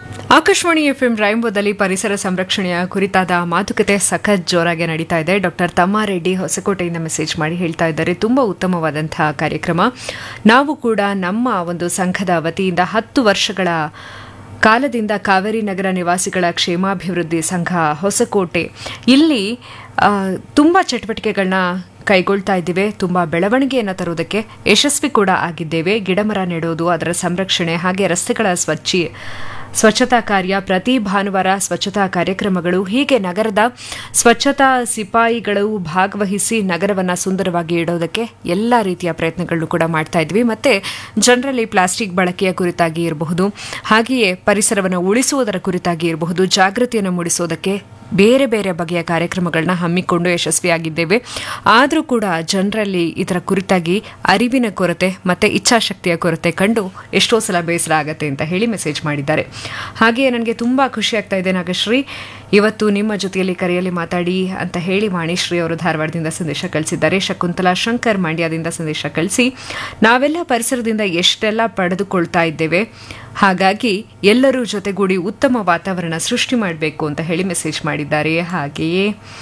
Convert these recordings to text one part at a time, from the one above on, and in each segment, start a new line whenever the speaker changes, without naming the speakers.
Akashvani FM ರೈಂಬೋದಲ್ಲಿ ಪರಿಸರ ಸಂರಕ್ಷಣೆಯ ಕುರಿತಾದ ಮಾತುಕತೆ ಸಖತ್ ಜೋರಾಗಿ ನಡೀತಾ ಇದೆ ಡಾಕ್ಟರ್ ತಮ್ಮಾರೆಡ್ಡಿ ಹೊಸಕೋಟೆಯಿಂದ ಮೆಸೇಜ್ ಮಾಡಿ ಹೇಳ್ತಾ ಇದ್ದಾರೆ ತುಂಬ ಉತ್ತಮವಾದಂತಹ ಕಾರ್ಯಕ್ರಮ ನಾವು ಕೂಡ ನಮ್ಮ ಒಂದು ಸಂಘದ ವತಿಯಿಂದ ಹತ್ತು ವರ್ಷಗಳ ಕಾಲದಿಂದ ಕಾವೇರಿ ನಗರ ನಿವಾಸಿಗಳ ಕ್ಷೇಮಾಭಿವೃದ್ಧಿ ಸಂಘ ಹೊಸಕೋಟೆ ಇಲ್ಲಿ ಆ, ತುಂಬ ಚಟುವಟಿಕೆಗಳನ್ನ ಕೈಗೊಳ್ತಾ ಇದ್ದೇವೆ ತುಂಬ ಬೆಳವಣಿಗೆಯನ್ನು ತರುವುದಕ್ಕೆ ಯಶಸ್ವಿ ಕೂಡ ಆಗಿದ್ದೇವೆ ಗಿಡಮರ ನೆಡೋದು ಅದರ ಸಂರಕ್ಷಣೆ ಹಾಗೆ ರಸ್ತೆಗಳ ಸ್ವಚ್ಛಿ ಸ್ವಚ್ಛತಾ ಕಾರ್ಯ ಪ್ರತಿ ಭಾನುವಾರ ಸ್ವಚ್ಛತಾ ಕಾರ್ಯಕ್ರಮಗಳು ಹೀಗೆ ನಗರದ ಸ್ವಚ್ಛತಾ ಸಿಪಾಯಿಗಳು ಭಾಗವಹಿಸಿ ನಗರವನ್ನು ಸುಂದರವಾಗಿ ಇಡೋದಕ್ಕೆ ಎಲ್ಲ ರೀತಿಯ ಪ್ರಯತ್ನಗಳನ್ನು ಕೂಡ ಮಾಡ್ತಾ ಇದ್ವಿ ಮತ್ತೆ ಜನರಲ್ಲಿ ಪ್ಲಾಸ್ಟಿಕ್ ಬಳಕೆಯ ಕುರಿತಾಗಿ ಇರಬಹುದು ಹಾಗೆಯೇ ಪರಿಸರವನ್ನು ಉಳಿಸುವುದರ ಕುರಿತಾಗಿ ಇರಬಹುದು ಜಾಗೃತಿಯನ್ನು ಮೂಡಿಸುವುದಕ್ಕೆ ಬೇರೆ ಬೇರೆ ಬಗೆಯ ಕಾರ್ಯಕ್ರಮಗಳನ್ನ ಹಮ್ಮಿಕೊಂಡು ಯಶಸ್ವಿಯಾಗಿದ್ದೇವೆ ಆದರೂ ಕೂಡ ಜನರಲ್ಲಿ ಇದರ ಕುರಿತಾಗಿ ಅರಿವಿನ ಕೊರತೆ ಮತ್ತೆ ಇಚ್ಛಾಶಕ್ತಿಯ ಕೊರತೆ ಕಂಡು ಎಷ್ಟೋ ಸಲ ಬೇಸರ ಆಗತ್ತೆ ಅಂತ ಹೇಳಿ ಮೆಸೇಜ್ ಮಾಡಿದ್ದಾರೆ ಹಾಗೆಯೇ ನನಗೆ ತುಂಬ ಖುಷಿ ಆಗ್ತಾ ಇದೆ ನಾಗಶ್ರೀ ಇವತ್ತು ನಿಮ್ಮ ಜೊತೆಯಲ್ಲಿ ಕರೆಯಲ್ಲಿ ಮಾತಾಡಿ ಅಂತ ಹೇಳಿ ವಾಣಿಶ್ರೀ ಅವರು ಧಾರವಾಡದಿಂದ ಸಂದೇಶ ಕಳಿಸಿದ್ದಾರೆ ಶಕುಂತಲಾ ಶಂಕರ್ ಮಂಡ್ಯದಿಂದ ಸಂದೇಶ ಕಳಿಸಿ ನಾವೆಲ್ಲ ಪರಿಸರದಿಂದ ಎಷ್ಟೆಲ್ಲ ಪಡೆದುಕೊಳ್ತಾ ಇದ್ದೇವೆ ಹಾಗಾಗಿ ಎಲ್ಲರೂ ಜೊತೆಗೂಡಿ ಉತ್ತಮ ವಾತಾವರಣ ಸೃಷ್ಟಿ ಮಾಡಬೇಕು ಅಂತ ಹೇಳಿ ಮೆಸೇಜ್ ಮಾಡಿದ್ದಾರೆ ಹಾಗೆಯೇ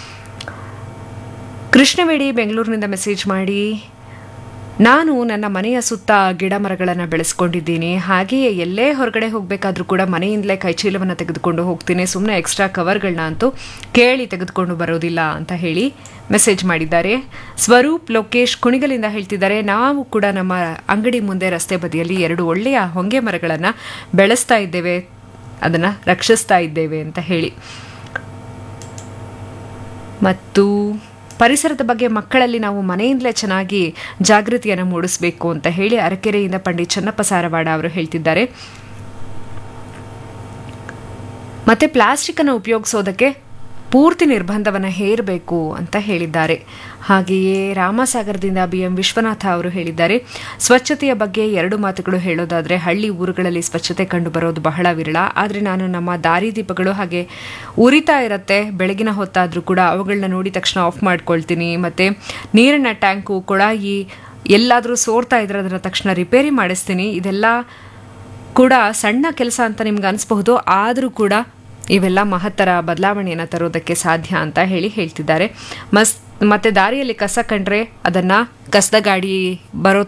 ಕೃಷ್ಣವೇಡಿ ಬೆಂಗಳೂರಿನಿಂದ ಮೆಸೇಜ್ ಮಾಡಿ ನಾನು ನನ್ನ ಮನೆಯ ಸುತ್ತ ಗಿಡ ಮರಗಳನ್ನು ಬೆಳೆಸ್ಕೊಂಡಿದ್ದೀನಿ ಹಾಗೆಯೇ ಎಲ್ಲೇ ಹೊರಗಡೆ ಹೋಗಬೇಕಾದ್ರೂ ಕೂಡ ಮನೆಯಿಂದಲೇ ಕೈಚೀಲವನ್ನು ತೆಗೆದುಕೊಂಡು ಹೋಗ್ತೀನಿ ಸುಮ್ಮನೆ ಎಕ್ಸ್ಟ್ರಾ ಕವರ್ಗಳನ್ನ ಅಂತೂ ಕೇಳಿ ತೆಗೆದುಕೊಂಡು ಬರೋದಿಲ್ಲ ಅಂತ ಹೇಳಿ ಮೆಸೇಜ್ ಮಾಡಿದ್ದಾರೆ ಸ್ವರೂಪ್ ಲೋಕೇಶ್ ಕುಣಿಗಲಿಂದ ಹೇಳ್ತಿದ್ದಾರೆ ನಾವು ಕೂಡ ನಮ್ಮ ಅಂಗಡಿ ಮುಂದೆ ರಸ್ತೆ ಬದಿಯಲ್ಲಿ ಎರಡು ಒಳ್ಳೆಯ ಹೊಂಗೆ ಮರಗಳನ್ನು ಬೆಳೆಸ್ತಾ ಇದ್ದೇವೆ ಅದನ್ನು ರಕ್ಷಿಸ್ತಾ ಇದ್ದೇವೆ ಅಂತ ಹೇಳಿ ಮತ್ತು ಪರಿಸರದ ಬಗ್ಗೆ ಮಕ್ಕಳಲ್ಲಿ ನಾವು ಮನೆಯಿಂದಲೇ ಚೆನ್ನಾಗಿ ಜಾಗೃತಿಯನ್ನು ಮೂಡಿಸಬೇಕು ಅಂತ ಹೇಳಿ ಅರಕೆರೆಯಿಂದ ಪಂಡಿತ್ ಚನ್ನಪ್ಪ ಸಾರವಾಡ ಅವರು ಹೇಳ್ತಿದ್ದಾರೆ ಮತ್ತೆ ಪ್ಲಾಸ್ಟಿಕ್ ಅನ್ನು ಉಪಯೋಗಿಸೋದಕ್ಕೆ ಪೂರ್ತಿ ನಿರ್ಬಂಧವನ್ನು ಹೇರಬೇಕು ಅಂತ ಹೇಳಿದ್ದಾರೆ ಹಾಗೆಯೇ ರಾಮಸಾಗರದಿಂದ ಬಿ ಎಂ ವಿಶ್ವನಾಥ ಅವರು ಹೇಳಿದ್ದಾರೆ ಸ್ವಚ್ಛತೆಯ ಬಗ್ಗೆ ಎರಡು ಮಾತುಗಳು ಹೇಳೋದಾದರೆ ಹಳ್ಳಿ ಊರುಗಳಲ್ಲಿ ಸ್ವಚ್ಛತೆ ಕಂಡು ಬರೋದು ಬಹಳ ವಿರಳ ಆದರೆ ನಾನು ನಮ್ಮ ದಾರಿದೀಪಗಳು ಹಾಗೆ ಉರಿತಾ ಇರುತ್ತೆ ಬೆಳಗಿನ ಹೊತ್ತಾದರೂ ಕೂಡ ಅವುಗಳನ್ನ ನೋಡಿದ ತಕ್ಷಣ ಆಫ್ ಮಾಡ್ಕೊಳ್ತೀನಿ ಮತ್ತು ನೀರಿನ ಟ್ಯಾಂಕು ಕೊಳಾಯಿ ಎಲ್ಲಾದರೂ ಸೋರ್ತಾ ಇದ್ರೆ ಅದರ ತಕ್ಷಣ ರಿಪೇರಿ ಮಾಡಿಸ್ತೀನಿ ಇದೆಲ್ಲ ಕೂಡ ಸಣ್ಣ ಕೆಲಸ ಅಂತ ನಿಮ್ಗೆ ಅನಿಸ್ಬಹುದು ಆದರೂ ಕೂಡ ಇವೆಲ್ಲ ಮಹತ್ತರ ಬದಲಾವಣೆಯನ್ನು ತರೋದಕ್ಕೆ ಸಾಧ್ಯ ಅಂತ ಹೇಳಿ ಹೇಳ್ತಿದ್ದಾರೆ ಮಸ್ ಮತ್ತೆ ದಾರಿಯಲ್ಲಿ ಕಸ ಕಂಡ್ರೆ ಅದನ್ನ ಕಸದ ಗಾಡಿ ಬರೋ